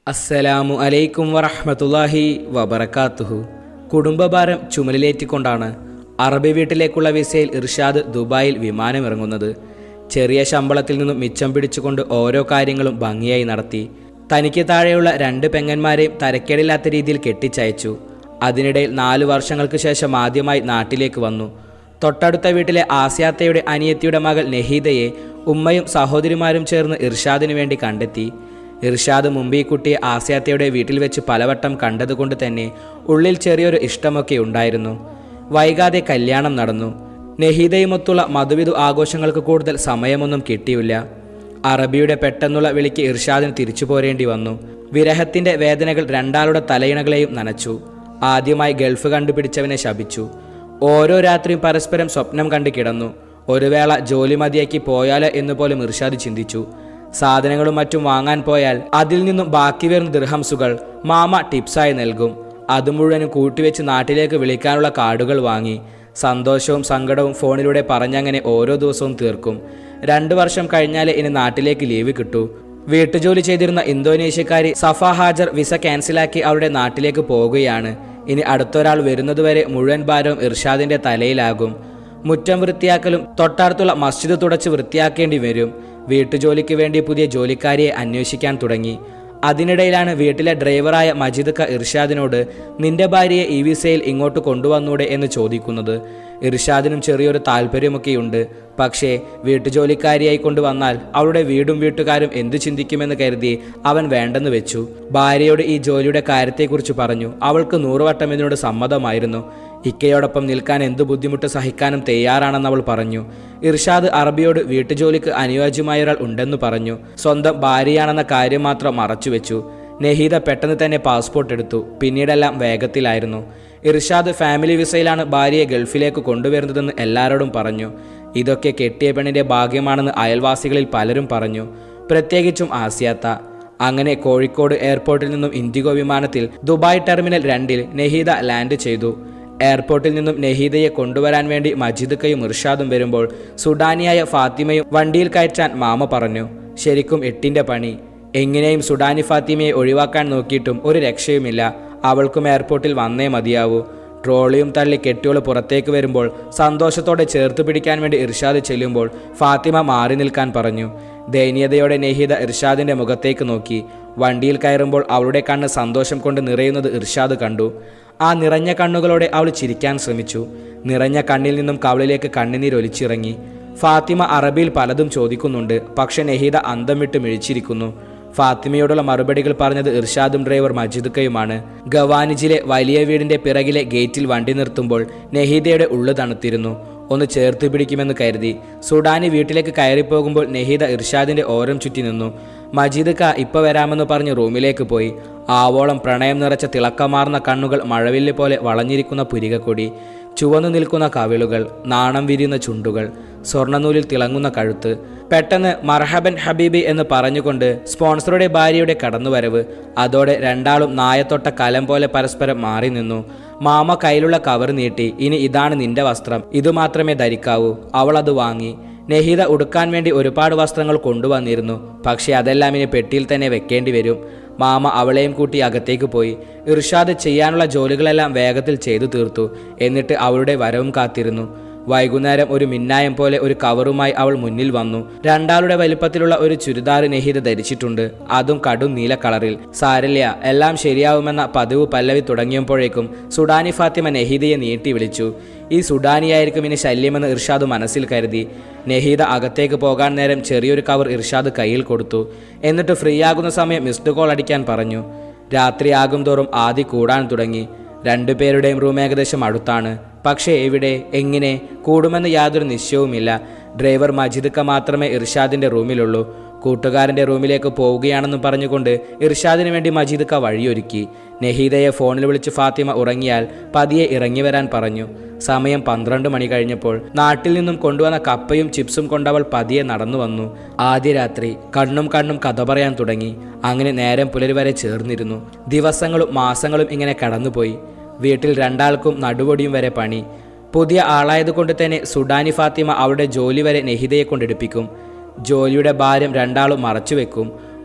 അസ്സലാമു അലൈക്കും വറഹ്മത്തുള്ളാഹി വബറകാതുഹു കുടുംബഭാരം ചുമലിലേറ്റിക്കൊണ്ടാണ് അറബി വീട്ടിലേക്കുള്ള വിസയിൽ ഇർഷാദ് ദുബായിൽ വിമാനമിറങ്ങുന്നത് ചെറിയ ശമ്പളത്തിൽ നിന്നും മിച്ചം പിടിച്ചുകൊണ്ട് ഓരോ കാര്യങ്ങളും ഭംഗിയായി നടത്തി തനിക്ക് താഴെയുള്ള രണ്ട് പെങ്ങന്മാരെയും തരക്കേടില്ലാത്ത രീതിയിൽ കെട്ടിച്ചയച്ചു അതിനിടയിൽ നാലു വർഷങ്ങൾക്ക് ശേഷം ആദ്യമായി നാട്ടിലേക്ക് വന്നു തൊട്ടടുത്ത വീട്ടിലെ ആസ്യാത്തയുടെ അനിയത്തിയുടെ മകൾ നെഹീദയെ ഉമ്മയും സഹോദരിമാരും ചേർന്ന് ഇർഷാദിനു വേണ്ടി കണ്ടെത്തി ഇർഷാദ് മുമ്പ് ഈ കുട്ടിയെ ആസ്യാത്തയുടെ വീട്ടിൽ വെച്ച് പലവട്ടം കണ്ടതുകൊണ്ട് തന്നെ ഉള്ളിൽ ചെറിയൊരു ഇഷ്ടമൊക്കെ ഉണ്ടായിരുന്നു വൈകാതെ കല്യാണം നടന്നു നെഹീദയുമൊത്തുള്ള മധുവിധു ആഘോഷങ്ങൾക്ക് കൂടുതൽ സമയമൊന്നും കിട്ടിയില്ല അറബിയുടെ പെട്ടെന്നുള്ള വിളിക്ക് ഇർഷാദിന് തിരിച്ചു പോരേണ്ടി വന്നു വിരഹത്തിന്റെ വേദനകൾ രണ്ടാളുടെ തലയിണകളെയും നനച്ചു ആദ്യമായി ഗൾഫ് കണ്ടുപിടിച്ചവനെ ശപിച്ചു ഓരോ രാത്രിയും പരസ്പരം സ്വപ്നം കണ്ട് കിടന്നു ഒരു വേള ജോലി മതിയാക്കി പോയാലോ എന്ന് പോലും ഇർഷാദ് ചിന്തിച്ചു സാധനങ്ങളും മറ്റും വാങ്ങാൻ പോയാൽ അതിൽ നിന്നും ബാക്കി വരുന്ന ദിർഹംസുകൾ മാമ ടിപ്സായി നൽകും അത് മുഴുവനും കൂട്ടിവെച്ച് നാട്ടിലേക്ക് വിളിക്കാനുള്ള കാർഡുകൾ വാങ്ങി സന്തോഷവും സങ്കടവും ഫോണിലൂടെ പറഞ്ഞങ്ങനെ ഓരോ ദിവസവും തീർക്കും രണ്ടു വർഷം കഴിഞ്ഞാലേ ഇനി നാട്ടിലേക്ക് ലീവ് കിട്ടൂ വീട്ടുജോലി ചെയ്തിരുന്ന ഇന്തോനേഷ്യക്കാരി സഫ ഹാജർ വിസ ക്യാൻസലാക്കി അവരുടെ നാട്ടിലേക്ക് പോകുകയാണ് ഇനി അടുത്തൊരാൾ വരുന്നതുവരെ മുഴുവൻ ഭാരവും ഇർഷാദിന്റെ തലയിലാകും മുറ്റം വൃത്തിയാക്കലും തൊട്ടടുത്തുള്ള മസ്ജിദ് തുടച്ച് വൃത്തിയാക്കേണ്ടി വരും വീട്ടുജോലിക്ക് വേണ്ടി പുതിയ ജോലിക്കാരിയെ അന്വേഷിക്കാൻ തുടങ്ങി അതിനിടയിലാണ് വീട്ടിലെ ഡ്രൈവറായ മജിദ് ക ഇർഷാദിനോട് നിന്റെ ഭാര്യയെ ഈ വിസയിൽ ഇങ്ങോട്ട് കൊണ്ടുവന്നൂടെ എന്ന് ചോദിക്കുന്നത് ഇർഷാദിനും ചെറിയൊരു താല്പര്യമൊക്കെയുണ്ട് പക്ഷേ വീട്ടുജോലിക്കാരിയായി കൊണ്ടുവന്നാൽ അവളുടെ വീടും വീട്ടുകാരും എന്തു ചിന്തിക്കുമെന്ന് കരുതി അവൻ വേണ്ടെന്ന് വെച്ചു ഭാര്യയോട് ഈ ജോലിയുടെ കാര്യത്തെക്കുറിച്ച് പറഞ്ഞു അവൾക്ക് നൂറുവട്ടം ഇതിനോട് സമ്മതമായിരുന്നു ഇക്കയോടൊപ്പം നിൽക്കാൻ എന്തു ബുദ്ധിമുട്ട് സഹിക്കാനും തയ്യാറാണെന്ന് അവൾ പറഞ്ഞു ഇർഷാദ് അറബിയോട് വീട്ടുജോലിക്ക് അനുയോജ്യമായ ഒരാൾ ഉണ്ടെന്ന് പറഞ്ഞു സ്വന്തം ഭാര്യയാണെന്ന കാര്യം മാത്രം മറച്ചുവെച്ചു നെഹീദ പെട്ടെന്ന് തന്നെ പാസ്പോർട്ട് എടുത്തു പിന്നീടെല്ലാം വേഗത്തിലായിരുന്നു ഇർഷാദ് ഫാമിലി വിസയിലാണ് ഭാര്യയെ ഗൾഫിലേക്ക് കൊണ്ടുവരുന്നതെന്ന് എല്ലാവരോടും പറഞ്ഞു ഇതൊക്കെ കെട്ടിയ പെണ്ണിന്റെ ഭാഗ്യമാണെന്ന് അയൽവാസികളിൽ പലരും പറഞ്ഞു പ്രത്യേകിച്ചും ആസിയാത്ത അങ്ങനെ കോഴിക്കോട് എയർപോർട്ടിൽ നിന്നും ഇൻഡിഗോ വിമാനത്തിൽ ദുബായ് ടെർമിനൽ രണ്ടിൽ നെഹീദ ലാൻഡ് ചെയ്തു എയർപോർട്ടിൽ നിന്നും നെഹീദയെ കൊണ്ടുവരാൻ വേണ്ടി മജിദുക്കയും ഇർഷാദും വരുമ്പോൾ സുഡാനിയായ ഫാത്തിമയും വണ്ടിയിൽ കയറ്റാൻ മാമ പറഞ്ഞു ശരിക്കും എട്ടിന്റെ പണി എങ്ങനെയും സുഡാനി ഫാത്തിമയെ ഒഴിവാക്കാൻ നോക്കിയിട്ടും ഒരു രക്ഷയുമില്ല അവൾക്കും എയർപോർട്ടിൽ വന്നേ മതിയാവൂ ട്രോളിയും തള്ളി കെട്ടിയോള് പുറത്തേക്ക് വരുമ്പോൾ സന്തോഷത്തോടെ ചേർത്ത് പിടിക്കാൻ വേണ്ടി ഇർഷാദ് ചെല്ലുമ്പോൾ ഫാത്തിമ മാറി നിൽക്കാൻ പറഞ്ഞു ദയനീയതയോടെ നെഹീദ ഇർഷാദിന്റെ മുഖത്തേക്ക് നോക്കി വണ്ടിയിൽ കയറുമ്പോൾ അവളുടെ കണ്ണ് സന്തോഷം കൊണ്ട് നിറയുന്നത് ഇർഷാദ് കണ്ടു ആ നിറഞ്ഞ കണ്ണുകളോടെ അവൾ ചിരിക്കാൻ ശ്രമിച്ചു നിറഞ്ഞ കണ്ണിൽ നിന്നും കവളിലേക്ക് കണ്ണുനീരൊലിച്ചിറങ്ങി ഫാത്തിമ അറബിയിൽ പലതും ചോദിക്കുന്നുണ്ട് പക്ഷെ നെഹീദ അന്തം വിട്ട് മിഴിച്ചിരിക്കുന്നു ഫാത്തിമയോടുള്ള മറുപടികൾ പറഞ്ഞത് ഇർഷാദും ഡ്രൈവർ മജിദുക്കയുമാണ് ഗവാനിജിലെ വലിയ വീടിന്റെ പിറകിലെ ഗേറ്റിൽ വണ്ടി നിർത്തുമ്പോൾ നെഹീദയുടെ ഉള്ളു തണുത്തിരുന്നു ഒന്ന് ചേർത്ത് പിടിക്കുമെന്ന് കരുതി സുഡാനി വീട്ടിലേക്ക് കയറിപ്പോകുമ്പോൾ നെഹീദ ഇർഷാദിന്റെ ഓരം ചുറ്റി നിന്നു മജീദ് ക ഇപ്പൊ വരാമെന്ന് പറഞ്ഞ് റൂമിലേക്ക് പോയി ആവോളം പ്രണയം നിറച്ച തിളക്കമാർന്ന കണ്ണുകൾ മഴവില്ല് പോലെ വളഞ്ഞിരിക്കുന്ന പുരികക്കൊടി ചുവന്നു നിൽക്കുന്ന കവിളുകൾ നാണം വിരിയുന്ന ചുണ്ടുകൾ സ്വർണ്ണനൂലിൽ തിളങ്ങുന്ന കഴുത്ത് പെട്ടെന്ന് മർഹബൻ ഹബീബി എന്ന് പറഞ്ഞുകൊണ്ട് സ്പോൺസറുടെ ഭാര്യയുടെ കടന്നുവരവ് അതോടെ രണ്ടാളും നായത്തൊട്ട കലം പോലെ പരസ്പരം മാറി നിന്നു മാമ കയ്യിലുള്ള കവർ നീട്ടി ഇനി ഇതാണ് നിന്റെ വസ്ത്രം ഇതു മാത്രമേ ധരിക്കാവൂ അവൾ അത് വാങ്ങി നെഹീദ ഉടുക്കാൻ വേണ്ടി ഒരുപാട് വസ്ത്രങ്ങൾ കൊണ്ടുവന്നിരുന്നു പക്ഷേ അതെല്ലാം ഇനി പെട്ടിയിൽ തന്നെ വെക്കേണ്ടി വരും മാമ അവളെയും കൂട്ടി അകത്തേക്ക് പോയി ഇർഷാദ് ചെയ്യാനുള്ള ജോലികളെല്ലാം വേഗത്തിൽ ചെയ്തു തീർത്തു എന്നിട്ട് അവളുടെ വരവും കാത്തിരുന്നു വൈകുന്നേരം ഒരു മിന്നായം പോലെ ഒരു കവറുമായി അവൾ മുന്നിൽ വന്നു രണ്ടാളുടെ വലിപ്പത്തിലുള്ള ഒരു ചുരിദാർ നെഹീദ ധരിച്ചിട്ടുണ്ട് അതും കടും നീല കളറിൽ സാരല്യ എല്ലാം ശരിയാവുമെന്ന പതിവ് പല്ലവി തുടങ്ങിയപ്പോഴേക്കും സുഡാനി ഫാത്തിമ നെഹീദയെ നീട്ടി വിളിച്ചു ഈ സുഡാനിയായിരിക്കും ഇനി ശല്യമെന്ന് ഇർഷാദ് മനസ്സിൽ കരുതി നെഹീദ അകത്തേക്ക് പോകാൻ നേരം ചെറിയൊരു കവർ ഇർഷാദ് കയ്യിൽ കൊടുത്തു എന്നിട്ട് ഫ്രീ ആകുന്ന സമയം മിസ്ഡ് കോൾ അടിക്കാൻ പറഞ്ഞു രാത്രിയാകും തോറും ആദി കൂടാൻ തുടങ്ങി രണ്ടുപേരുടെയും റൂം ഏകദേശം അടുത്താണ് പക്ഷേ എവിടെ എങ്ങനെ കൂടുമെന്ന് യാതൊരു നിശ്ചയവുമില്ല ഡ്രൈവർ മജിദക്ക മാത്രമേ ഇർഷാദിന്റെ റൂമിലുള്ളൂ കൂട്ടുകാരന്റെ റൂമിലേക്ക് പോവുകയാണെന്ന് പറഞ്ഞുകൊണ്ട് ഇർഷാദിന് വേണ്ടി മജീദക്ക വഴിയൊരുക്കി നെഹീദയെ ഫോണിൽ വിളിച്ച് ഫാത്തിമ ഉറങ്ങിയാൽ പതിയെ ഇറങ്ങി വരാൻ പറഞ്ഞു സമയം പന്ത്രണ്ട് മണി കഴിഞ്ഞപ്പോൾ നാട്ടിൽ നിന്നും കൊണ്ടുവന്ന കപ്പയും ചിപ്സും കൊണ്ടവൾ പതിയെ നടന്നു വന്നു ആദ്യ രാത്രി കണ്ണും കണ്ണും കഥ പറയാൻ തുടങ്ങി അങ്ങനെ നേരം പുലരി വരെ ചേർന്നിരുന്നു ദിവസങ്ങളും മാസങ്ങളും ഇങ്ങനെ കടന്നുപോയി വീട്ടിൽ രണ്ടാൾക്കും നടുവൊടിയും വരെ പണി പുതിയ ആളായതുകൊണ്ട് തന്നെ സുഡാനി ഫാത്തിമ അവളുടെ ജോലി വരെ നെഹിതയെ കൊണ്ടെടുപ്പിക്കും ജോലിയുടെ ഭാരം രണ്ടാളും മറച്ചുവെക്കും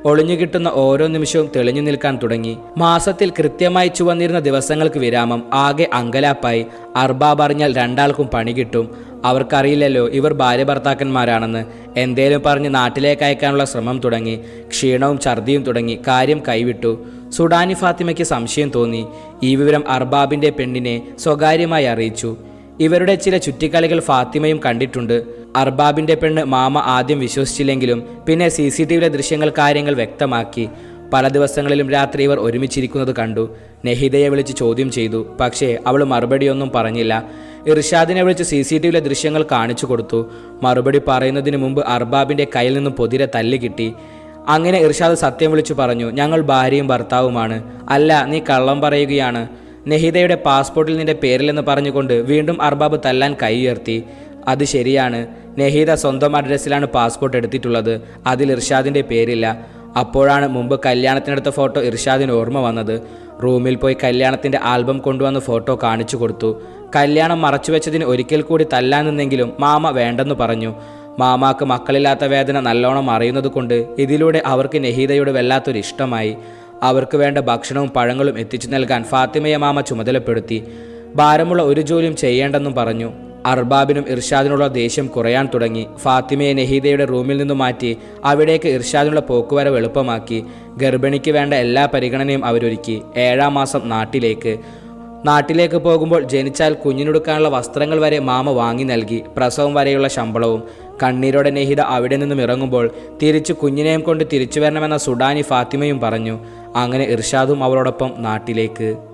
ഒളിഞ്ഞു കിട്ടുന്ന ഓരോ നിമിഷവും തെളിഞ്ഞു നിൽക്കാൻ തുടങ്ങി മാസത്തിൽ കൃത്യമായി ചുവന്നിരുന്ന ദിവസങ്ങൾക്ക് വിരാമം ആകെ അങ്കലാപ്പായി അർബാബ് അറിഞ്ഞാൽ രണ്ടാൾക്കും പണി കിട്ടും അവർക്കറിയില്ലല്ലോ ഇവർ ഭാര്യ ഭർത്താക്കന്മാരാണെന്ന് എന്തേലും പറഞ്ഞ് നാട്ടിലേക്ക് അയക്കാനുള്ള ശ്രമം തുടങ്ങി ക്ഷീണവും ഛർദിയും തുടങ്ങി കാര്യം കൈവിട്ടു സുഡാനി ഫാത്തിമയ്ക്ക് സംശയം തോന്നി ഈ വിവരം അർബാബിന്റെ പെണ്ണിനെ സ്വകാര്യമായി അറിയിച്ചു ഇവരുടെ ചില ചുറ്റിക്കളികൾ ഫാത്തിമയും കണ്ടിട്ടുണ്ട് അർബാബിന്റെ പെണ്ണ് മാമ ആദ്യം വിശ്വസിച്ചില്ലെങ്കിലും പിന്നെ സി സി ടി വിയിലെ ദൃശ്യങ്ങൾ കാര്യങ്ങൾ വ്യക്തമാക്കി പല ദിവസങ്ങളിലും രാത്രി ഇവർ ഒരുമിച്ചിരിക്കുന്നത് കണ്ടു നെഹിദയെ വിളിച്ച് ചോദ്യം ചെയ്തു പക്ഷേ അവൾ മറുപടിയൊന്നും പറഞ്ഞില്ല ഇർഷാദിനെ വിളിച്ച് സി സി ടി വിയിലെ ദൃശ്യങ്ങൾ കാണിച്ചു കൊടുത്തു മറുപടി പറയുന്നതിന് മുമ്പ് അർബാബിന്റെ കയ്യിൽ നിന്നും പൊതിരെ തല്ല് കിട്ടി അങ്ങനെ ഇർഷാദ് സത്യം വിളിച്ചു പറഞ്ഞു ഞങ്ങൾ ഭാര്യയും ഭർത്താവുമാണ് അല്ല നീ കള്ളം പറയുകയാണ് നെഹിദയുടെ പാസ്പോർട്ടിൽ നിന്റെ പേരിലെന്ന് പറഞ്ഞുകൊണ്ട് വീണ്ടും അർബാബ് തല്ലാൻ കൈ ഉയർത്തി അത് ശരിയാണ് നെഹീദ സ്വന്തം അഡ്രസ്സിലാണ് പാസ്പോർട്ട് എടുത്തിട്ടുള്ളത് അതിൽ ഇർഷാദിന്റെ പേരില്ല അപ്പോഴാണ് മുമ്പ് കല്യാണത്തിനെടുത്ത ഫോട്ടോ ഇർഷാദിന് ഓർമ്മ വന്നത് റൂമിൽ പോയി കല്യാണത്തിന്റെ ആൽബം കൊണ്ടുവന്ന് ഫോട്ടോ കാണിച്ചു കൊടുത്തു കല്യാണം മറച്ചുവെച്ചതിന് ഒരിക്കൽ കൂടി തല്ലാൻ നിന്നെങ്കിലും മാമ വേണ്ടെന്ന് പറഞ്ഞു മാമാക്ക് മക്കളില്ലാത്ത വേദന നല്ലോണം അറിയുന്നത് കൊണ്ട് ഇതിലൂടെ അവർക്ക് നെഹീദയോട് വല്ലാത്തൊരു ഇഷ്ടമായി അവർക്ക് വേണ്ട ഭക്ഷണവും പഴങ്ങളും എത്തിച്ചു നൽകാൻ ഫാത്തിമയെ മാമ ചുമതലപ്പെടുത്തി ഭാരമുള്ള ഒരു ജോലിയും ചെയ്യേണ്ടെന്നും പറഞ്ഞു അർബാബിനും ഇർഷാദിനുള്ള ദേഷ്യം കുറയാൻ തുടങ്ങി ഫാത്തിമയെ നെഹീദയുടെ റൂമിൽ നിന്നും മാറ്റി അവിടേക്ക് ഇർഷാദിനുള്ള പോക്കുവരവ് എളുപ്പമാക്കി ഗർഭിണിക്ക് വേണ്ട എല്ലാ പരിഗണനയും അവരൊരുക്കി ഏഴാം മാസം നാട്ടിലേക്ക് നാട്ടിലേക്ക് പോകുമ്പോൾ ജനിച്ചാൽ കുഞ്ഞിനൊടുക്കാനുള്ള വസ്ത്രങ്ങൾ വരെ മാമ വാങ്ങി നൽകി പ്രസവം വരെയുള്ള ശമ്പളവും കണ്ണീരോടെ നെഹിത അവിടെ നിന്നും ഇറങ്ങുമ്പോൾ തിരിച്ചു കുഞ്ഞിനെയും കൊണ്ട് തിരിച്ചു വരണമെന്ന സുഡാനി ഫാത്തിമയും പറഞ്ഞു അങ്ങനെ ഇർഷാദും അവളോടൊപ്പം നാട്ടിലേക്ക്